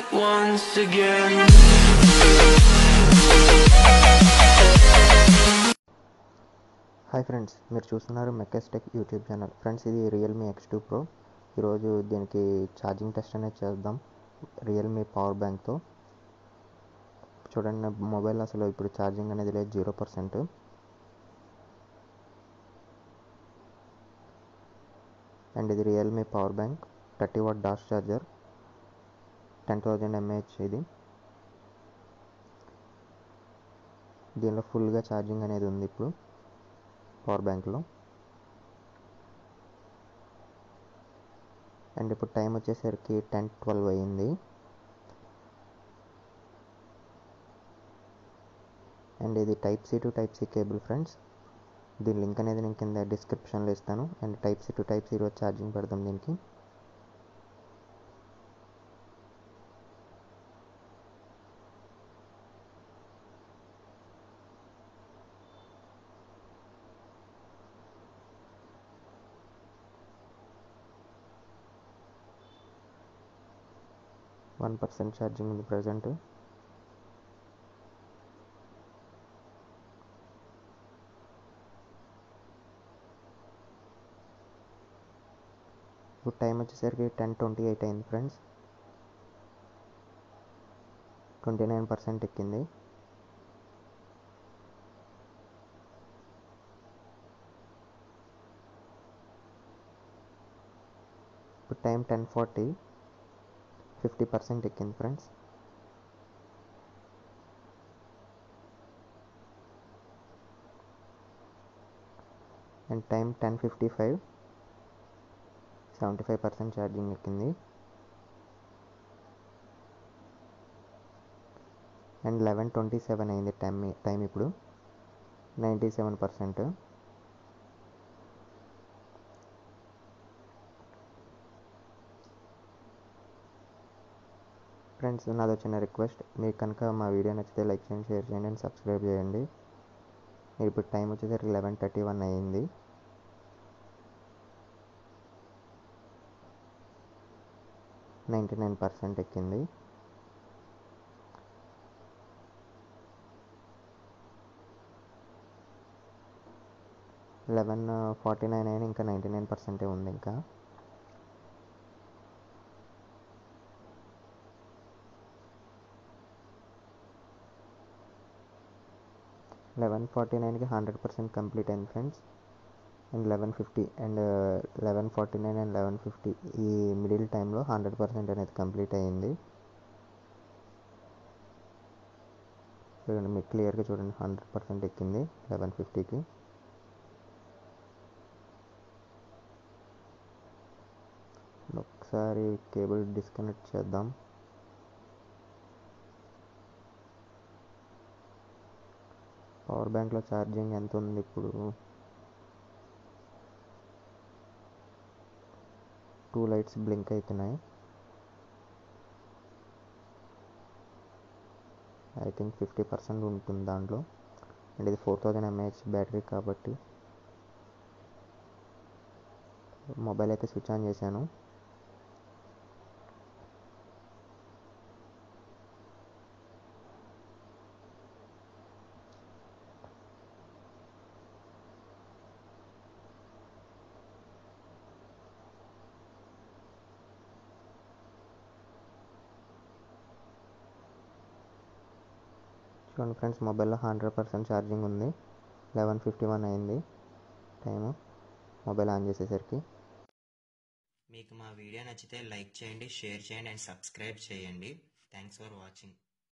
once again. Hi friends మీరు చూస్తున్నారు మెకెస్ టెక్ యూట్యూబ్ ఛానల్ ఫ్రెండ్స్ ఇది రియల్మీ ఎక్స్ టూ ప్రో ఈరోజు దీనికి ఛార్జింగ్ టెస్ట్ అనేది చేద్దాం రియల్మీ పవర్ బ్యాంక్తో చూడండి నా మొబైల్ అసలు ఇప్పుడు ఛార్జింగ్ అనేది లేదు జీరో పర్సెంట్ అండ్ ఇది Realme power bank thirty watt dash charger ten thousand mAh ఇది దీనిలో ఫుల్గా ఛార్జింగ్ అనేది ఉంది ఇప్పుడు పవర్ బ్యాంక్లో అండ్ ఇప్పుడు టైం వచ్చేసరికి టెన్ ట్వెల్వ్ అయ్యింది అండ్ ఇది type C to type C cable friends దీని లింక్ అనేది నేను కింద డిస్క్రిప్షన్లో ఇస్తాను and type C to type C రోజు ఛార్జింగ్ పెడతాం దీనికి వన్ పర్సెంట్ ఛార్జింగ్ ఉంది ప్రజెంట్ ఇప్పుడు టైం వచ్చేసరికి టెన్ ట్వంటీ ఎయిట్ అయింది ఫ్రెండ్స్ ట్వంటీ నైన్ పర్సెంట్ ఎక్కింది ఇప్పుడు time ten forty fifty percent ఎక్కింది friends and time ten fifty five seventy five percent charging ఎక్కింది అండ్ లెవెన్ ట్వంటీ సెవెన్ అయింది time time ఇప్పుడు నైంటీ సెవెన్ పర్సెంట్ ఫ్రెండ్స్ నాది వచ్చిన request మీకు కనుక మా వీడియో నచ్చితే లైక్ చేయండి షేర్ చేయండి అండ్ సబ్స్క్రైబ్ చేయండి ఇప్పుడు టైం వచ్చేసరికి లెవెన్ థర్టీ వన్ అయ్యింది నైంటీ నైన్ పర్సెంట్ ఎక్కింది లెవెన్ ఫార్టీ నైన్ అయినా ఇంకా నైంటీ నైన్ పర్సెంటే ఉంది ఇంకా లెవెన్ ఫార్టీ నైన్కి హండ్రెడ్ పర్సెంట్ కంప్లీట్ అయింది friends and eleven fifty and eleven forty nine and eleven fifty ఈ మిడిల్ టైంలో హండ్రెడ్ పర్సెంట్ అనేది కంప్లీట్ అయ్యింది చూడండి మీకు క్లియర్గా చూడండి హండ్రెడ్ పర్సెంట్ ఎక్కింది లెవెన్ ఫిఫ్టీకి ఒకసారి కేబుల్ డిస్కనెక్ట్ చేద్దాం పవర్ బ్యాంక్లో ఛార్జింగ్ ఎంత ఉంది ఇప్పుడు టూ లైట్స్ బ్లింక్ అవుతున్నాయి ఐ థింక్ ఫిఫ్టీ పర్సెంట్ ఉంటుంది దాంట్లో అండ్ ఇది ఫోర్ థౌజండ్ ఎంఏహెచ్ బ్యాటరీ కాబట్టి మొబైల్ అయితే స్విచ్ ఆన్ చేశాను చూడండి ఫ్రెండ్స్ మొబైల్లో హండ్రెడ్ పర్సెంట్ ఛార్జింగ్ ఉంది లెవెన్ ఫిఫ్టీ వన్ అయింది టైము మొబైల్ ఆన్ చేసేసరికి మీకు మా వీడియో నచ్చితే లైక్ చేయండి షేర్ చేయండి అండ్ సబ్స్క్రైబ్ చేయండి థ్యాంక్స్ ఫర్ వాచింగ్